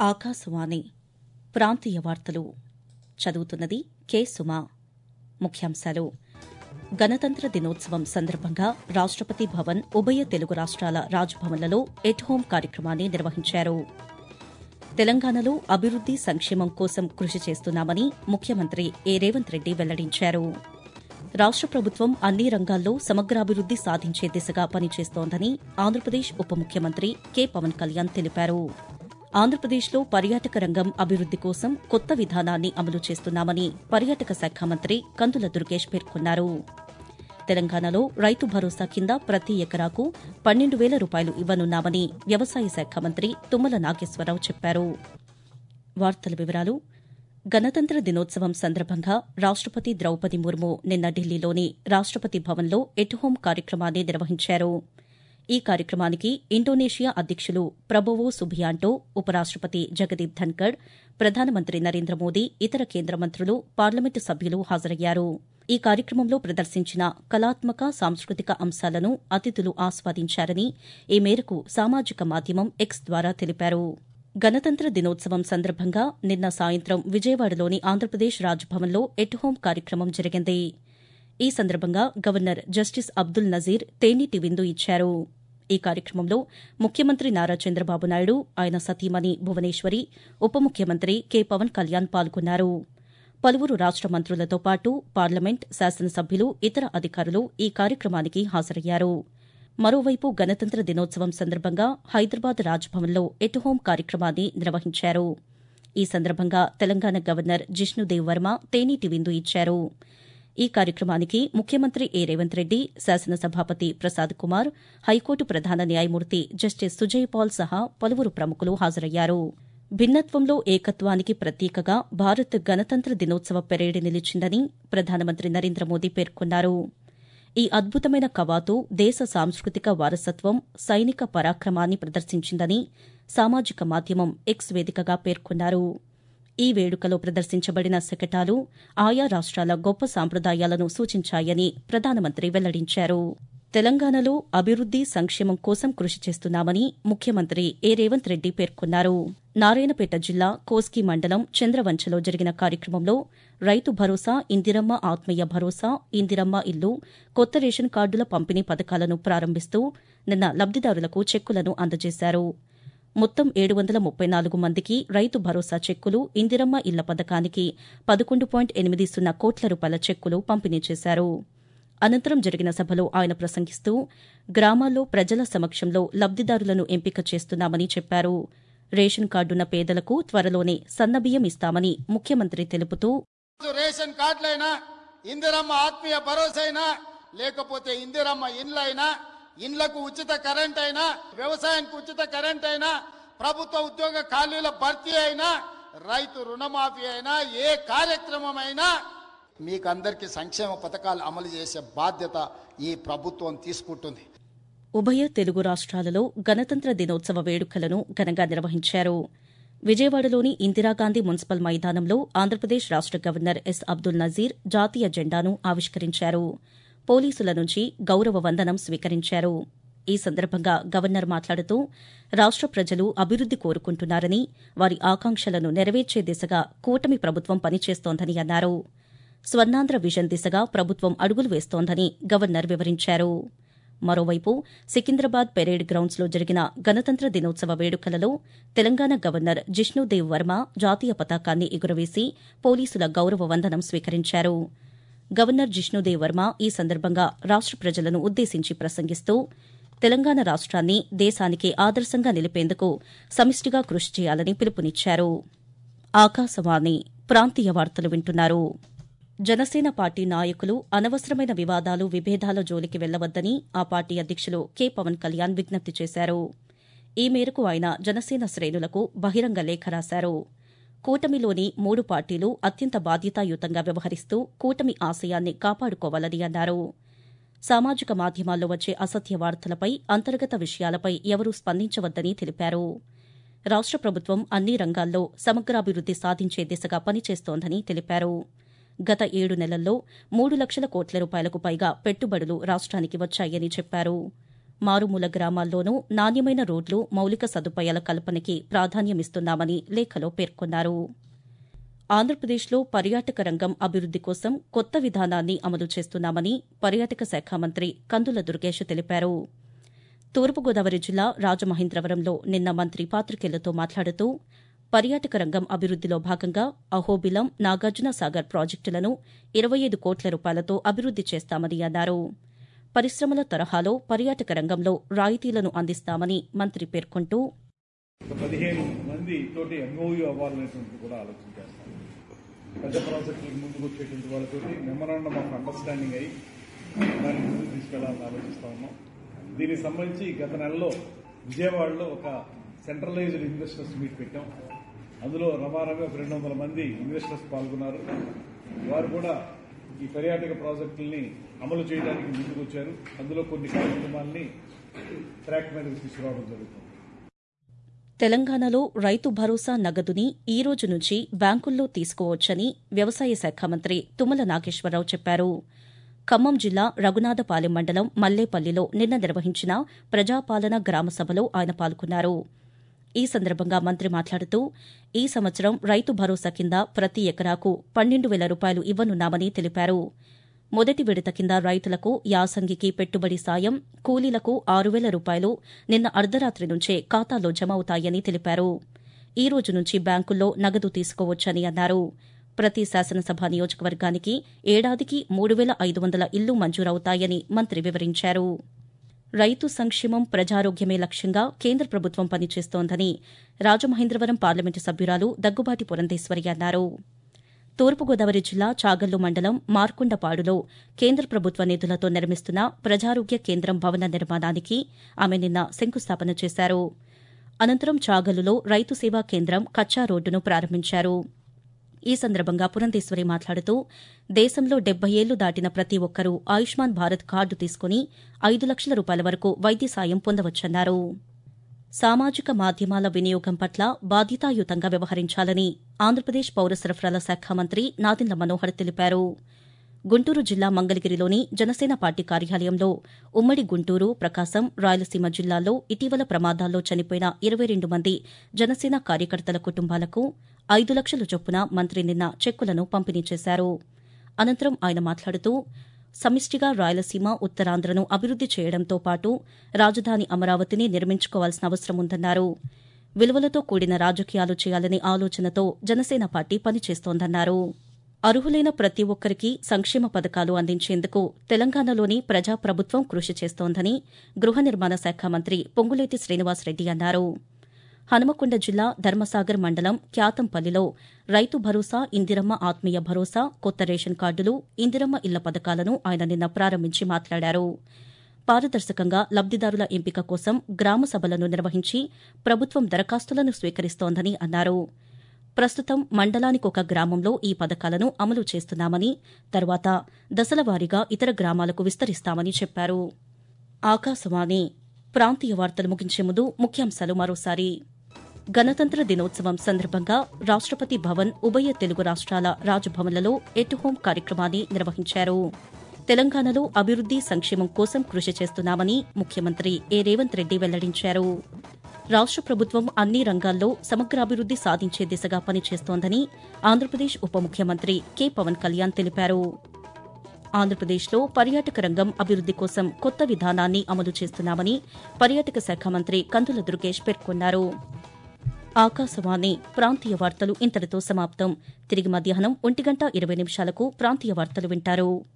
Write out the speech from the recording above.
ఆకాశవాణి ప్రాంతీయ వార్తలు చదువుతున్నది కె సుమా ముఖ్యాంశాలు గణతంత్ర దినోత్సవం సందర్భంగా రాష్టపతి భవన్ ఉభయ తెలుగు రాష్ట్రాల రాజ్భవన్లలో ఎట్ హోం కార్యక్రమాన్ని నిర్వహించారు తెలంగాణలో అభివృద్ది సంక్షేమం కోసం కృషి చేస్తున్నామని ముఖ్యమంత్రి ఏ రేవంత్ రెడ్డి వెల్లడించారు రాష్ట ప్రభుత్వం అన్ని రంగాల్లో సమగ్రాభివృద్ది సాధించే దిశగా పనిచేస్తోందని ఆంధ్రప్రదేశ్ ఉప ముఖ్యమంత్రి కె పవన్ కళ్యాణ్ తెలిపారు ఆంధ్రప్రదేశ్లో పర్యాటక రంగం అభివృద్ది కోసం కొత్త విధానాన్ని అమలు చేస్తున్నామని పర్యాటక శాఖ మంత్రి కందుల దుర్గేష్ పేర్కొన్నారు తెలంగాణలో రైతు భరోసా కింద ప్రతి ఎకరాకు పన్నెండు వేల రూపాయలు ఇవ్వనున్నామని వ్యవసాయ శాఖ మంత్రి తుమ్మల నాగేశ్వరరావు చెప్పారు వార్తల వివరాలు గణతంత్ర దినోత్సవం సందర్భంగా రాష్టపతి ద్రౌపది ముర్ము నిన్న ఢిల్లీలోని రాష్టపతి భవన్లో ఎట్ హోం కార్యక్రమాన్ని నిర్వహించారు ఈ కార్యక్రమానికి ఇండోనేషియా అధ్యకులు ప్రభోవో సుబియాంటో ఉపరాష్టపతి జగదీప్ ధన్కడ్ ప్రధానమంత్రి నరేంద్ర మోదీ ఇతర కేంద్ర మంత్రులు పార్లమెంటు సభ్యులు హాజరయ్యారు ఈ కార్యక్రమంలో ప్రదర్శించిన కళాత్మక సాంస్కృతిక అంశాలను అతిథులు ఆస్వాదించారని ఈ మేరకు సామాజిక మాధ్యమం ఎక్స్ ద్వారా తెలిపారు గణతంత్ర దినోత్సవం సందర్భంగా నిన్న సాయంత్రం విజయవాడలోని ఆంధ్రప్రదేశ్ రాజ్భవన్లో ఎట్ హోం కార్యక్రమం జరిగింది ఈ సందర్భంగా గవర్నర్ జస్టిస్ అబ్దుల్ నజీర్ తేనీటి విందు ఇచ్చారు ఈ కార్యక్రమంలో ముఖ్యమంత్రి నారా చంద్రబాబు నాయుడు ఆయన సతీమణి భువనేశ్వరి ఉప ముఖ్యమంత్రి కె పవన్ కళ్యాణ్ పాల్గొన్నారు పలువురు రాష్ట మంత్రులతో పాటు పార్లమెంట్ శాసనసభ్యులు ఇతర అధికారులు ఈ కార్యక్రమానికి హాజరయ్యారు మరోవైపు గణతంత్ర దినోత్సవం సందర్భంగా హైదరాబాద్ రాజ్భవన్లో ఎట్ హోం కార్యక్రమాన్ని నిర్వహించారు ఈ సందర్భంగా తెలంగాణ గవర్నర్ జిష్ణుదేవ్ వర్మ తేనీటి విందు ఇచ్చారు ఈ కార్యక్రమానికి ముఖ్యమంత్రి ఏ రేవంత్ రెడ్డి శాసనసభాపతి ప్రసాద్ కుమార్ హైకోర్టు ప్రధాన న్యాయమూర్తి జస్టిస్ సుజయ్ పాల్ సహా పలువురు ప్రముఖులు హాజరయ్యారు భిన్నత్వంలో ఏకత్వానికి ప్రతీకగా భారత్ గణతంత్ర దినోత్సవ పెరేడ్ నిలిచిందని ప్రధానమంత్రి నరేంద్ర మోదీ పేర్కొన్నారు ఈ అద్భుతమైన కవాతు దేశ సాంస్కృతిక వారసత్వం సైనిక పరాక్రమాన్ని ప్రదర్శించిందని సామాజిక మాధ్యమం ఎక్స్ వేదికగా పేర్కొన్నారు ఈ వేడుకలో ప్రదర్శించబడిన శకటాలు ఆయా రాష్ట్రాల గొప్ప సాంప్రదాయాలను సూచించాయని ప్రధానమంత్రి వెల్లడించారు తెలంగాణలో అభివృద్ది సంక్షేమం కోసం కృషి చేస్తున్నామని ముఖ్యమంత్రి ఏ రేవంత్ రెడ్డి పేర్కొన్నారు నారాయణపేట జిల్లా కోస్గి మండలం చంద్రవంచలో జరిగిన కార్యక్రమంలో రైతు భరోసా ఇందిరమ్మ ఆత్మీయ భరోసా ఇందిరమ్మ ఇల్లు కొత్త రేషన్ కార్డుల పంపిణీ పథకాలను ప్రారంభిస్తూ నిన్న లబ్దిదారులకు చెక్కులను అందజేశారు మొత్తం ఏడు వందల ముప్పై నాలుగు మందికి రైతు భరోసా చెక్కులు ఇందిరమ్మ ఇళ్ల పథకానికి పదకొండు పాయింట్ ఎనిమిది సున్నా కోట్ల రూపాయల చెక్కులు పంపిణీ చేశారు అనంతరం జరిగిన సభలో ఆయన ప్రసంగిస్తూ గ్రామాల్లో ప్రజల సమక్షంలో లబ్దిదారులను ఎంపిక చేస్తున్నామని చెప్పారు రేషన్ కార్డున్న పేదలకు త్వరలోనే సన్నబియ్యం ఇస్తామని ముఖ్యమంత్రి తెలుపుతూ రేషన్ కార్డులైనా ఇందిరమ్మ ఆత్మీయ భరోసా అయినా లేకపోతే ఇందిరమ్మ ఇండ్లైనా ఇండ్లకు ఉచిత కరెంట్ అయినా వ్యవసాయానికి ఉచిత కరెంట్ అయినా ప్రభుత్వ ఉద్యోగ ఖాళీల భర్తీ అయినా రైతు రుణమాఫీ అయినా ఏ కార్యక్రమం అయినా మీకు అందరికీ సంక్షేమ పథకాలు అమలు చేసే బాధ్యత ఈ ప్రభుత్వం తీసుకుంటుంది ఉభయ తెలుగు రాష్ట్రాలలో గణతంత్ర దినోత్సవ వేడుకలను ఘనంగా నిర్వహించారు విజయవాడలోని ఇందిరాగాంధీ మున్సిపల్ మైదానంలో ఆంధ్రప్రదేశ్ రాష్ట గవర్నర్ ఎస్ అబ్దుల్ నజీర్ జాతీయ జెండాను ఆవిష్కరించారు పోలీసుల నుంచి గౌరవ వందనం స్వీకరించారు ఈ సందర్భంగా గవర్నర్ మాట్లాడుతూ రాష్ట ప్రజలు అభివృద్ది కోరుకుంటున్నారని వారి ఆకాంక్షలను నెరవేర్చే దిశగా కూటమి ప్రభుత్వం పనిచేస్తోందని అన్నారు స్వర్ణాంధ్ర విజన్ దిశగా ప్రభుత్వం అడుగులు వేస్తోందని గవర్నర్ వివరించారు మరోవైపు సికింద్రాబాద్ పెరేడ్ గ్రౌండ్స్లో జరిగిన గణతంత్ర దినోత్సవ వేడుకలలో తెలంగాణ గవర్నర్ జిష్ణుదేవ్ వర్మ జాతీయ పతాకాన్ని ఎగురవేసి పోలీసుల గౌరవ వందనం స్వీకరించారు గవర్నర్ జిష్ణుదేవ్ వర్మ ఈ సందర్భంగా రాష్ట ప్రజలను ఉద్దేశించి ప్రసంగిస్తూ తెలంగాణ రాష్ట్రాన్ని దేశానికి ఆదర్శంగా నిలిపేందుకు సమిష్టిగా కృషి చేయాలని పిలుపునిచ్చారు ఆకాశవాణి ప్రాంతీయ వార్తలు వింటున్నారు జనసేన పార్టీ నాయకులు అనవసరమైన వివాదాలు విభేదాల జోలికి వెళ్లవద్దని ఆ పార్టీ అధ్యకులు కె పవన్ కళ్యాణ్ విజ్ఞప్తి చేశారు ఈ మేరకు ఆయన జనసేన శ్రేణులకు బహిరంగ లేఖ రాశారు కూటమిలోని మూడు పార్టీలు అత్యంత బాధ్యతాయుతంగా వ్యవహరిస్తూ కూటమి ఆశయాన్ని కాపాడుకోవాలని అన్నారు సామాజిక మాధ్యమాల్లో వచ్చే అసత్య వార్తలపై అంతర్గత విషయాలపై ఎవరూ స్పందించవద్దని తెలిపారు రాష్ట ప్రభుత్వం అన్ని రంగాల్లో సమగ్రాభివృద్ది సాధించే దిశగా పనిచేస్తోందని తెలిపారు గత ఏడు నెలల్లో మూడు లక్షల కోట్ల రూపాయలకు పైగా పెట్టుబడులు రాష్ట్రానికి వచ్చాయని చెప్పారు మారుమూల గ్రామాల్లోనూ నాణ్యమైన రోడ్లు మౌలిక సదుపాయాల కల్పనకి ప్రాధాన్యమిస్తున్నామని లేఖలో పేర్కొన్నారు ఆంధ్రప్రదేశ్లో పర్యాటక రంగం అభివృద్ది కోసం కొత్త విధానాన్ని అమలు చేస్తున్నామని పర్యాటక శాఖ మంత్రి కందుల దుర్గేష్ తెలిపారు తూర్పుగోదావరి జిల్లా రాజమహేంద్రవరంలో నిన్న మంత్రి పాతికేయులతో మాట్లాడుతూ పర్యాటక రంగం అభివృద్దిలో భాగంగా అహోబిలం నాగార్జున సాగర్ ప్రాజెక్టులను ఇరవై ఐదు కోట్ల రూపాయలతో అభివృద్ది చేస్తామని అన్నారు పరిశ్రమల తరహాలో పర్యాటక రంగంలో రాయితీలను అందిస్తామని మంత్రి పేర్కొంటూ ఒక పదిహేను మంది తోటి ఎంఓయూ అవ్వాలనేటువంటి కూడా ఆలోచన చేస్తాం పెద్ద ప్రాజెక్టులకు ముందుకు వచ్చేటువంటి వాళ్ళతోటి మెమరాండం ఆఫ్ అండర్స్టాండింగ్ అయ్యి దాన్ని ముందుకు తీసుకెళ్లాలని ఆలోచిస్తా ఉన్నాం దీనికి సంబంధించి గత నెలలో విజయవాడలో ఒక సెంట్రలైజ్డ్ ఇన్వెస్టర్స్ మీట్ పెట్టాం అందులో రమారమి ఒక రెండు వందల మంది ఇన్వెస్టర్స్ పాల్గొన్నారు వారు కూడా ఈ పర్యాటక ప్రాజెక్టుల్ని అమలు చేయడానికి ముందుకు వచ్చారు అందులో కొన్ని కార్యక్రమాల్ని ట్రాక్ మీదకి తీసుకురావడం జరుగుతుంది తెలంగాణలో రైతు భరోసా నగదుని ఈ రోజు నుంచి బ్యాంకుల్లో తీసుకోవచ్చని వ్యవసాయ శాఖ మంత్రి తుమ్మల నాగేశ్వరరావు చెప్పారు ఖమ్మం జిల్లా రఘునాథపాలెం మండలం మల్లేపల్లిలో నిన్న నిర్వహించిన ప్రజాపాలన గ్రామ సభలో ఆయన పాల్గొన్నారు ఈ సందర్భంగా మంత్రి మాట్లాడుతూ ఈ సంవత్సరం రైతు భరోసా కింద ప్రతి ఎకరాకు పన్నెండు వేల రూపాయలు ఇవ్వనున్నామని తెలిపారు మొదటి విడత కింద రైతులకు యాసంగికి పెట్టుబడి సాయం కూలీలకు ఆరు వేల రూపాయలు నిన్న అర్ధరాత్రి నుంచే ఖాతాలో జమ అవుతాయని తెలిపారు ఈ రోజు నుంచి బ్యాంకుల్లో నగదు తీసుకోవచ్చని అన్నారు ప్రతి శాసనసభ నియోజకవర్గానికి ఏడాదికి మూడు వేల ఐదు వందల ఇళ్లు మంజూరవుతాయని మంత్రి వివరించారు రైతు సంక్షేమం ప్రజారోగ్యమే లక్ష్యంగా కేంద్ర ప్రభుత్వం పనిచేస్తోందని రాజమహేంద్రవరం పార్లమెంటు సభ్యురాలు దగ్గుబాటి పురంధేశ్వరి అన్నారు తూర్పుగోదావరి జిల్లా చాగల్లు మండలం మార్కుండపాడులో కేంద్ర ప్రభుత్వ నిధులతో నిర్మిస్తున్న ప్రజారోగ్య కేంద్రం భవన నిర్మాణానికి ఆమె నిన్న శంకుస్థాపన చేశారు అనంతరం చాగల్లులో రైతు సేవా కేంద్రం కచ్చా రోడ్డును ప్రారంభించారు ఈ సందర్భంగా పురంధేశ్వరి మాట్లాడుతూ దేశంలో డెబ్బై ఏళ్లు దాటిన ప్రతి ఒక్కరూ ఆయుష్మాన్ భారత్ కార్డు తీసుకుని ఐదు లక్షల రూపాయల వరకు వైద్య సాయం పొందవచ్చన్నారు సామాజిక మాధ్యమాల వినియోగం పట్ల బాధ్యతాయుతంగా వ్యవహరించాలని ఆంధ్రప్రదేశ్ పౌర సరఫరాల శాఖ మంత్రి నాదెండ్ల మనోహర్ తెలిపారు గుంటూరు జిల్లా మంగళగిరిలోని జనసేన పార్టీ కార్యాలయంలో ఉమ్మడి గుంటూరు ప్రకాశం రాయలసీమ జిల్లాల్లో ఇటీవల ప్రమాదాల్లో చనిపోయిన ఇరవై రెండు మంది జనసేన కార్యకర్తల కుటుంబాలకు ఐదు లక్షల చొప్పున మంత్రి నిన్న చెక్కులను పంపిణీ చేశారు అనంతరం ఆయన మాట్లాడుతూ సమిష్టిగా రాయలసీమ ఉత్తరాంధ్రను అభివృద్ది చేయడంతో పాటు రాజధాని అమరావతిని నిర్మించుకోవాల్సిన అవసరం ఉందన్నారు విలువలతో కూడిన రాజకీయాలు చేయాలనే ఆలోచనతో జనసేన పార్టీ పనిచేస్తోందన్నారు అర్హులైన ప్రతి ఒక్కరికి సంక్షేమ పథకాలు అందించేందుకు తెలంగాణలోని ప్రజాప్రభుత్వం కృషి చేస్తోందని గృహ నిర్మాణ శాఖ మంత్రి పొంగులేటి శ్రీనివాసరెడ్డి అన్నారు హనుమకొండ జిల్లా ధర్మసాగర్ మండలం క్యాతంపల్లిలో రైతు భరోసా ఇందిరమ్మ ఆత్మీయ భరోసా కొత్త రేషన్ కార్డులు ఇందిరమ్మ ఇళ్ల పథకాలను ఆయన నిన్న ప్రారంభించి మాట్లాడారు పారదర్శకంగా లబ్దిదారుల ఎంపిక కోసం గ్రామ సభలను నిర్వహించి ప్రభుత్వం దరఖాస్తులను స్వీకరిస్తోందని అన్నారు ప్రస్తుతం మండలానికి ఒక గ్రామంలో ఈ పథకాలను అమలు చేస్తున్నామని తర్వాత దశలవారీగా ఇతర గ్రామాలకు విస్తరిస్తామని చెప్పారు ఆకాశవాణి ప్రాంతీయ వార్తలు ముగించే ముందు ముఖ్యాంశాలు మరోసారి గణతంత్ర దినోత్సవం సందర్భంగా రాష్టపతి భవన్ ఉభయ తెలుగు రాష్ట్రాల రాజభవన్లలో ఎట్ హోం కార్యక్రమాన్ని నిర్వహించారు తెలంగాణలో అభివృద్ది సంక్షేమం కోసం కృషి చేస్తున్నామని ముఖ్యమంత్రి ఏ రేవంత్ రెడ్డి వెల్లడించారు రాష్ట ప్రభుత్వం అన్ని రంగాల్లో సమగ్రాభివృద్ది సాధించే దిశగా పనిచేస్తోందని ఆంధ్రప్రదేశ్ ఉప ముఖ్యమంత్రి కె పవన్ కళ్యాణ్ తెలిపారు ఆంధ్రప్రదేశ్లో పర్యాటక రంగం అభివృద్ది కోసం కొత్త విధానాన్ని అమలు చేస్తున్నామని పర్యాటక శాఖ మంత్రి కందుల దుర్గేష్ పేర్కొన్నారు ఆకాశవాణి ప్రాంతీయ వార్తలు ఇంతటితో సమాప్తం తిరిగి మధ్యాహ్నం ఒంటి గంట ఇరవై నిమిషాలకు ప్రాంతీయ వార్తలు వింటారు